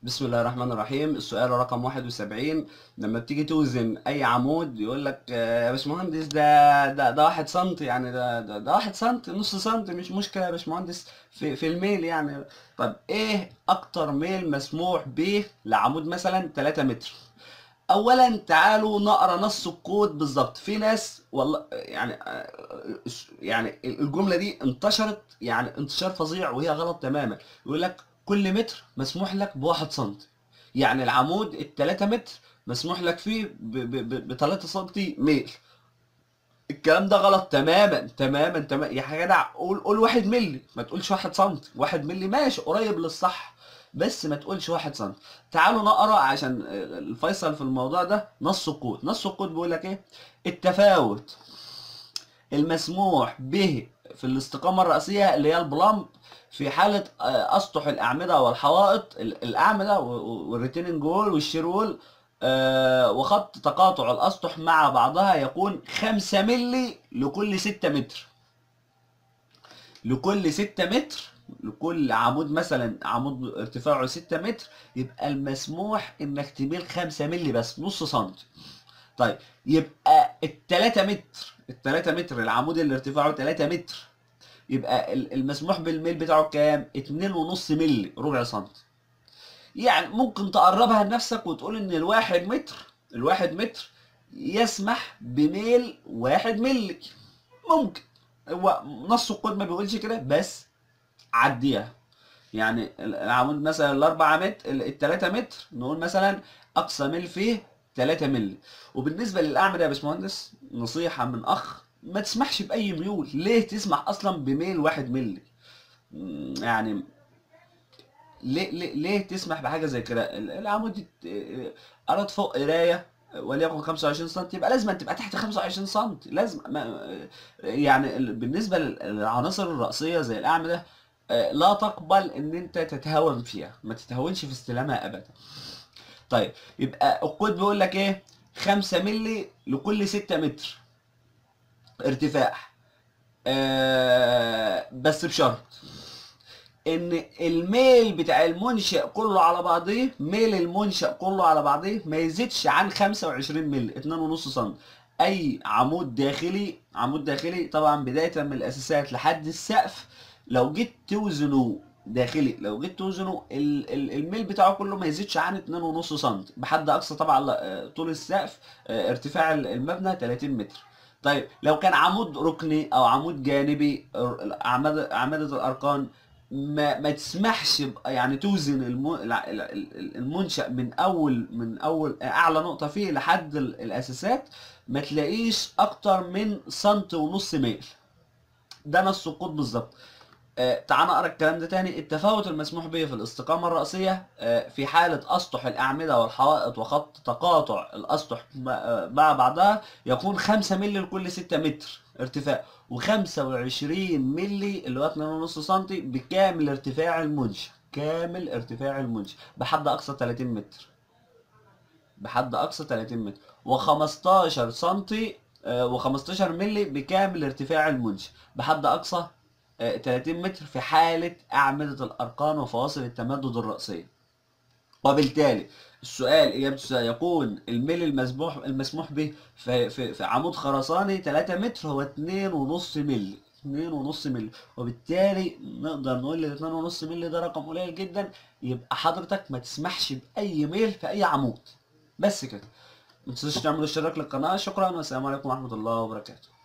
بسم الله الرحمن الرحيم السؤال رقم 71 لما بتيجي توزن اي عمود يقول لك آه، يا باشمهندس ده ده ده واحد سنتي يعني ده ده, ده واحد سنتي نص سنتي مش مشكله يا باشمهندس في في الميل يعني طب ايه اكتر ميل مسموح به لعمود مثلا 3 متر اولا تعالوا نقرا نص الكود بالظبط في ناس والله يعني آه، يعني الجمله دي انتشرت يعني انتشار فظيع وهي غلط تماما يقول لك كل متر مسموح لك بواحد سنتي يعني العمود التلاتة متر مسموح لك فيه بتلاتة سنتي ميل الكلام ده غلط تماما تماما تماما يا جدع قول قول واحد ملي ما تقولش واحد سنتي واحد ملي ماشي قريب للصح بس ما تقولش واحد سنتي تعالوا نقرا عشان الفيصل في الموضوع ده نص الكود نص الكود بيقول لك ايه التفاوت المسموح به في الاستقامة الرئيسية اللي هي البلامب في حالة آه، أسطح الأعمدة والحوائط ال- الأعمدة و- والريتيننج وول والشيرول آه، وخط تقاطع الأسطح مع بعضها يكون 5 ملي لكل 6 متر لكل 6 متر لكل عمود مثلا عمود ارتفاعه 6 متر يبقى المسموح انك تميل 5 ملي بس نص سنتي طيب يبقى التلاتة متر التلاتة متر العمود اللي ارتفاعه 3 متر يبقى ال- المسموح بالميل بتاعه كام؟ اتنين ونص ملي ربع سنتي يعني ممكن تقربها لنفسك وتقول ان الواحد متر الواحد متر يسمح بميل واحد ملي ممكن هو نص الكود ما بيقولش كده بس عديها يعني العمود مثلا الاربعة متر ال- التلاتة متر نقول مثلا اقصى ميل فيه 3 مللي وبالنسبه للاعمده يا باشمهندس نصيحه من اخ ما تسمحش باي ميول ليه تسمح اصلا بميل واحد مللي مم، يعني ليه ليه, ليه تسمح بحاجه زي كده ال- العمود يت- اراد فوق قرايه وليكن 25 سم يبقى لازم تبقى تحت 25 سم لازم ما يعني ال- بالنسبه لل- للعناصر الرئيسيه زي الاعمده آه، لا تقبل ان انت تتهاون فيها ما تتهاونش في استلامها ابدا طيب يبقى الكود بيقول لك ايه 5 مللي لكل 6 متر ارتفاع آه بس بشرط ان الميل بتاع المنشأ كله على بعضيه ميل المنشأ كله على بعضيه ما يزيدش عن 25 مللي 2.5 سم اي عمود داخلي عمود داخلي طبعا بداية من الاساسات لحد السقف لو جيت توزنه داخلي لو جيت توزنه ال- ال- الميل بتاعه كله ما يزيدش عن 2.5 سم بحد اقصى طبعا آه، طول السقف آه، ارتفاع المبنى 30 متر طيب لو كان عمود ركني او عمود جانبي اعمده اعمده الاركان ما ما تسمحش ب- يعني توزن الم- الع- ال- ال- المنشأ من اول من اول اعلى نقطة فيه لحد ال- الاساسات ما تلاقيش اكتر من سنت ونص ميل ده نص الكود بالظبط آه، تعال نقرا الكلام ده تاني التفاوت المسموح به في الاستقامة الرئيسية آه، في حالة أسطح الأعمدة والحوائط وخط تقاطع الأسطح م- آه، مع بعضها يكون 5 مللي لكل 6 متر ارتفاع و25 مللي اللي هو 2.5 سم بكامل ارتفاع المنشأ كامل ارتفاع المنشأ بحد أقصى 30 متر بحد أقصى 30 متر و15 سم و15 مللي بكامل ارتفاع المنشأ بحد أقصى آه، 30 متر في حالة أعمدة الأركان وفواصل التمدد الرأسية وبالتالي السؤال إجابته سيكون الميل المسموح المسموح به في, في, في عمود خرساني 3 متر هو 2.5 مللي 2.5 مللي وبالتالي نقدر نقول ان 2.5 مللي ده رقم قليل جدا يبقى حضرتك ما تسمحش بأي ميل في أي عمود بس كده ما تنسوش تعملوا اشتراك للقناة شكرا والسلام عليكم ورحمة الله وبركاته